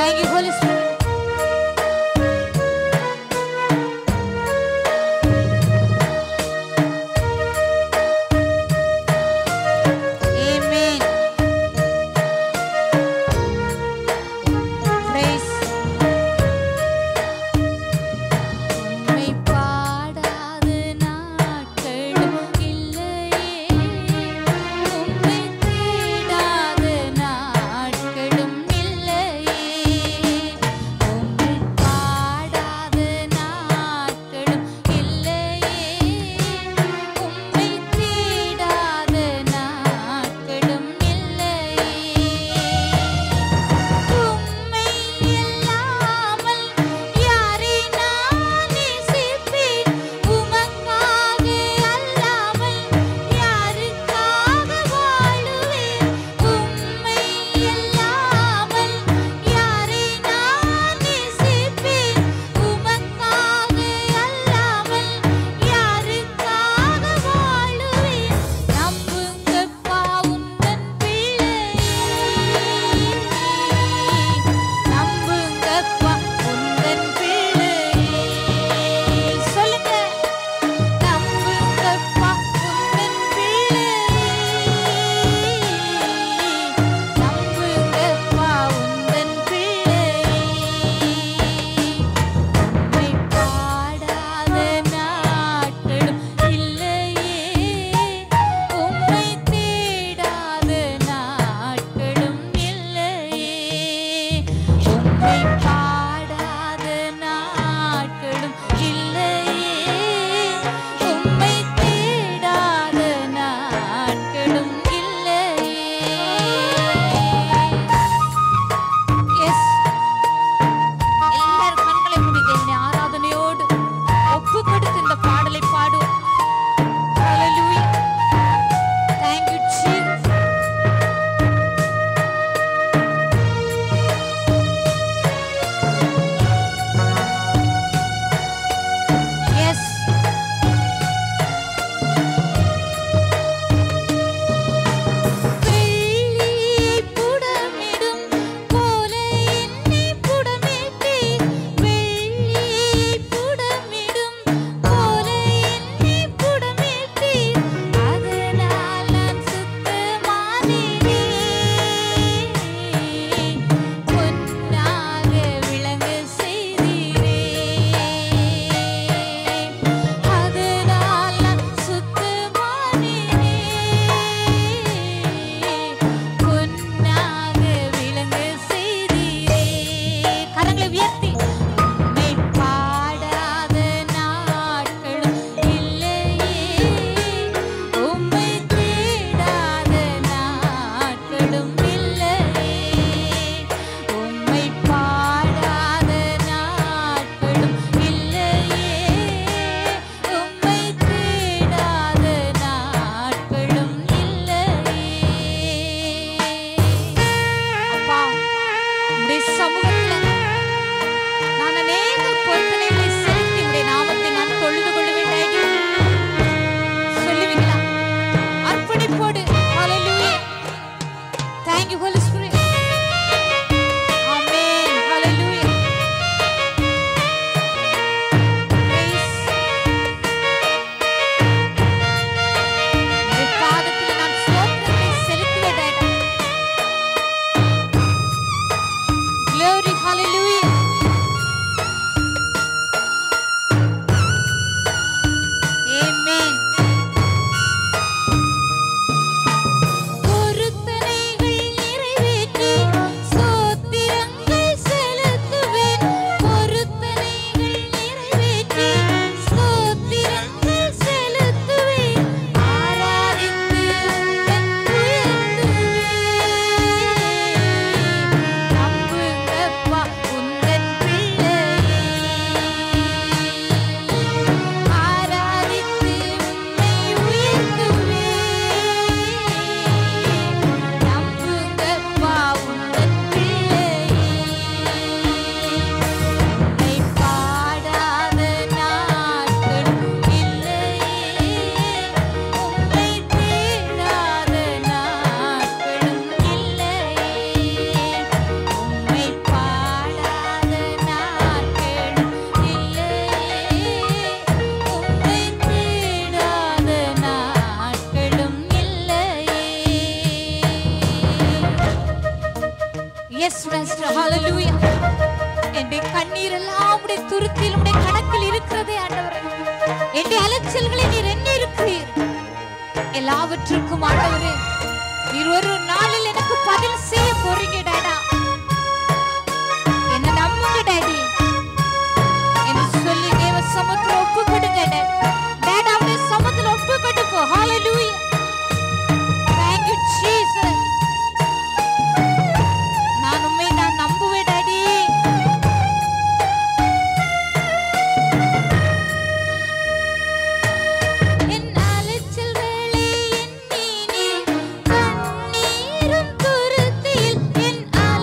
Thank you, Holy Spirit. Amen. Praise. உம்மை பாடாத நாட்களும் இல்லையே உம்மை தேடாத நாட்களும் இல்லையே உம்மை பாடாத நாட்களும் இல்லையே உம்மை தேடாத நாட்களும் இல்லையே உம்மை இல்லாமல் யாரை நான் நேசிப்பேன் உமக்காக அல்லாமல் யாருக்காக வாழுவேன் உம்மை இல்லாமல் யாரை நான் நேசிப்பேன் உமக்காக அல்லாமல் யாருக்காக வாழுவேன் நம்புங்கப்பா உந்தன் பிள்ளை நம்புங்கப்பா உந்தன் பிள்ளை சொல்லுங்க நம்புங்கப்பா உந்தன் பிள்ளை நம்புங்கப்பா உந்தன் பிள்ளை உம்மை பாடாத நாட்களும் இல்லையே உம்மை தேடாத நாட்களும் இல்லையே உம்மை பாடாத நாட்களும் இல்லையே உம்மை தேடாத நாட்களும் இல்லையே எஸ் எல்லாரும் கண்களை மூடி தேவனை ஆராதனையோடு ஒப்பு கொடுத்து இந்த பாடலை பாடுவோம் Hallelujah. Thank you, Jesus. Yes. வெள்ளியை புடமிடும் போல என்னை புடமிட்டீர் வெள்ளியை புடமிடும் போல என்னை புடமிட்டீர் அதனால் நான் சுத்தமானேனே பொன்னாக விளங்க செய்தீரே அதனால் நான் சுத்தமானேனே பொன்னாக விளங்க செய்தீரே கரங்களை உயர்த்தி உம்மை பாடாத நாட்களும் இல்லையே உம்மை தேடாத நாட்களும் இல்லையே உம்மை பாடாத நாட்களும் இல்லையே உம்மை தேடாத நாட்களும் இல்லையே அப்பா உம்முடைய சமூகத்துல நான் அநேக பொருத்தனைகளை செலுத்தி உடைய நாமத்தை நான் தொழுது கொள்ளுவேன் டாடி சொல்லுவீங்களா அர்ப்பணிப்போடு ஹalleluya thank you holy spirit amen hallelujah praise உம்முடைய பாதத்தில் நான் ஸ்தோத்திரங்களை செலுத்துவேன் டாடி glory hallelujah amen பொருத்தனைகள் நிறைவேற்றி ஸ்தோத்திரங்கள் செலுத்துவேன் பொருத்தனைகள் நிறைவேற்றி ஸ்தோத்திரங்கள் செலுத்துவேன் ஆராதித்து உம்மை உயர்த்துவேன் நம்புங்கப்பா கண்ணீர் எல்லாம் உடைய துருத்தியில் உடைய கணக்கில் இருக்கிறதே ஆண்டவரே என்னுடைய அலைச்சல்களை நீர் எண்ணி இருக்கிறீர் எல்லாவற்றுக்கும் ஆண்டவரே நீர் ஒரு நாளில் எனக்கு பதில் செய்ய போறீங்க டாடா என்ன நம்புங்க டாடி என்று சொல்லி தேவ சமத்துல ஒப்பு கொடுங்க டாடா அவருடைய சமத்துல ஒப்பு கொடுப்போ ஹalleluya thank you jesus நான் உண்மை நான் நம்புவேன் டாடி என் அலைச்சல்களை எண்ணி நீ கண்ணீரும் துருத்தியில் என்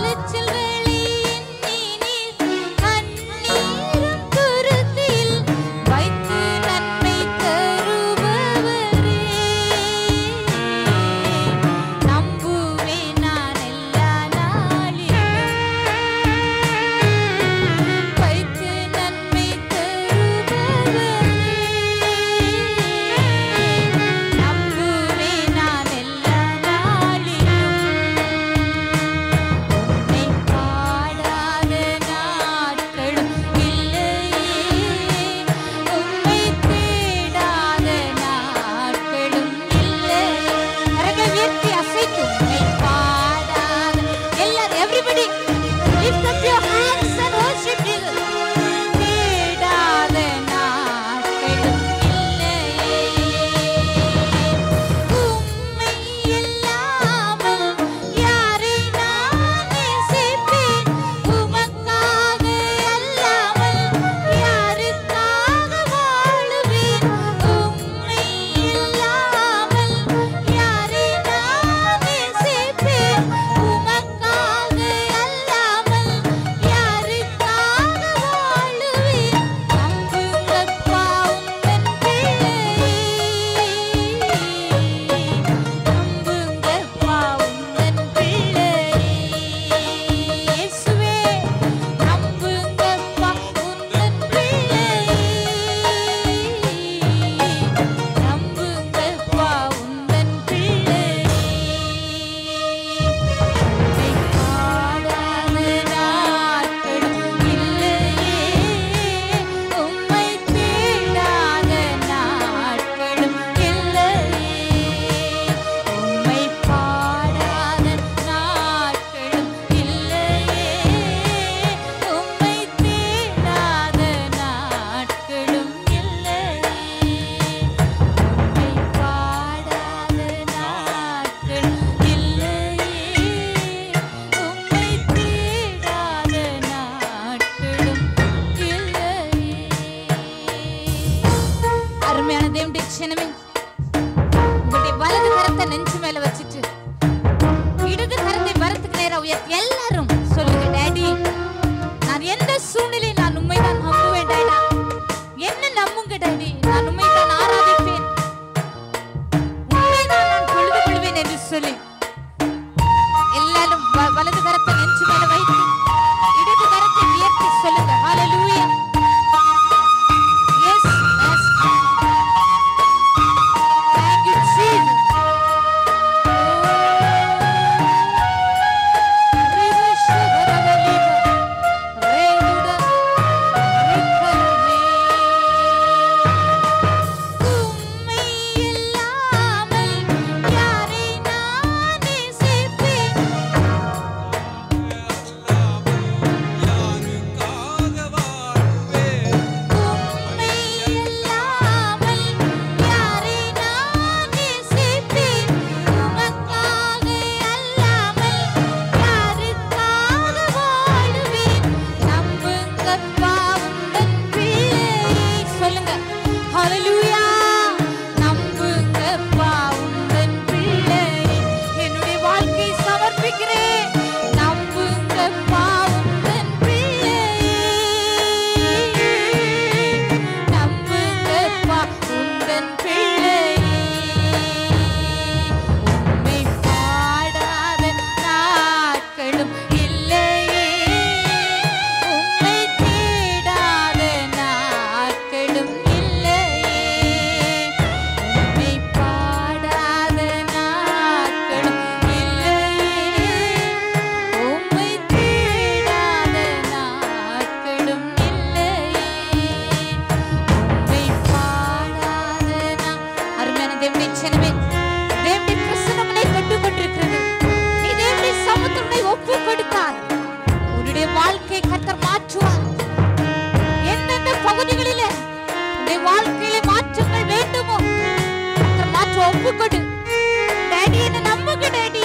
பகுதிகளை கர்த்தர் மாற்றுவார் எந்தெந்த பகுதிகளிலே உடைய வாழ்க்கையில மாற்றங்கள் வேண்டுமோ கர்த்தர் மாற்ற ஒப்புக்கொடு டேடி என்ன நம்புங்க டேடி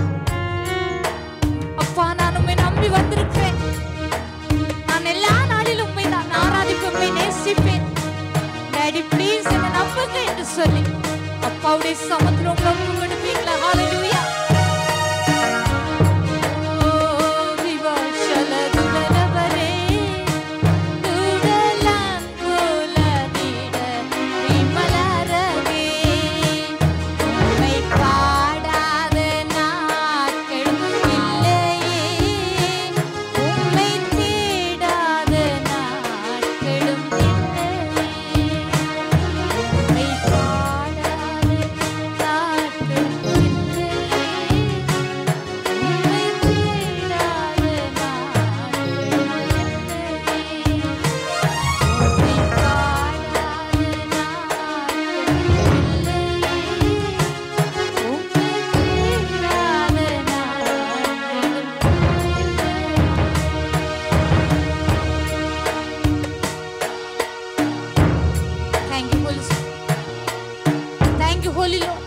அப்பா நான் உண்மை நம்பி வந்திருக்கிறேன் நான் எல்லா நாளிலும் உண்மை நான் ஆராதிப்பேன் உண்மை நேசிப்பேன் டேடி ப்ளீஸ் என்ன நம்புங்க என்று சொல்லி அப்பாவுடைய சமத்துல உங்களை ஒப்பு கொடுப்பீங்களா ஹalleluya ஓ விவாஷல துடரவரே துடலாங்கோல நீட விமலரவே உம்மை பாடாத நாட்கள் இல்லையே உம்மை தேடாத நாட்களும் இல்லையே உம்மை பாடாத நாட்கள் இல்லையே உம்மை தேடாத நாட்களும் இல்லையே உம்மை பாடாத Thank you, Holy Spirit. Thank you, Holy Lord.